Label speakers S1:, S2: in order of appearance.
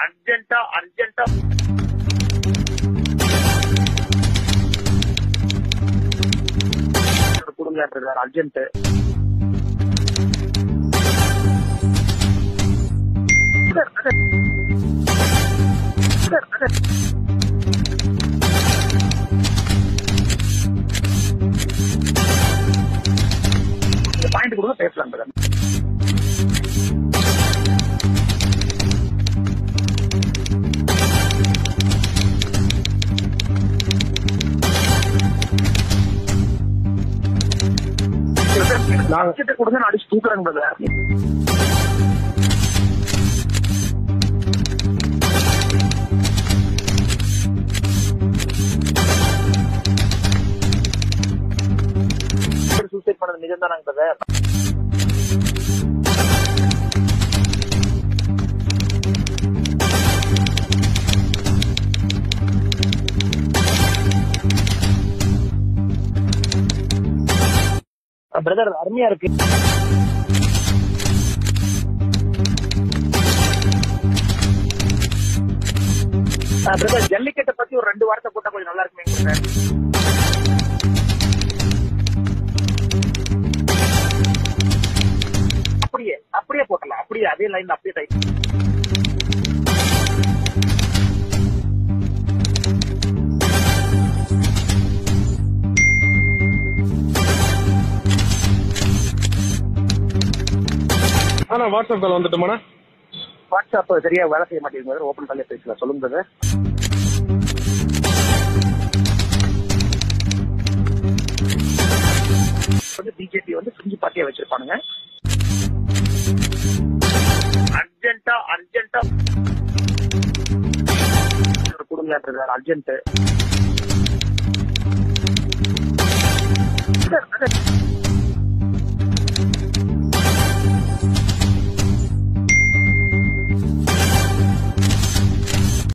S1: அர்ஜென்ட்டா அர்ஜென்ட்டா கொடுங்கன்றார் urgent point கொடுங்க பேசலாம் brother. அர்ஜென்ட் கொடுங்க நான் அடிச்சு தூக்குறேன் பிரதர் சூசைட் பண்ணது நிஜம் தானாங்க பிரதர் பிரதர் அருமையா இருக்கு பிரதர் ஜல்லிக்கட்டை பத்தி ஒரு ரெண்டு வார்த்தை போட்டா கொஞ்சம் நல்லா இருக்குமே பிரதர் அப்படியே அப்படியே போட்டலாம் அப்படியே அதே லைன் அப்படியே டைப்
S2: ஆனா வாட்ஸ்அப் கால் வந்துட்டுமாண்ணா
S1: வாட்ஸ்அப் சரியா வேலை செய்ய மாட்டேங்குது ஓபன் பண்ணி பேசலாம் சொல்லுங்க பிரதர் வந்து பிஜேபி வந்து பிரிஞ்சு பார்ட்டியா வச்சிருப்பானுங்க அர்ஜென்ட்டா அர்ஜென்ட்டா கொடுங்கன்றார் அர்ஜென்ட்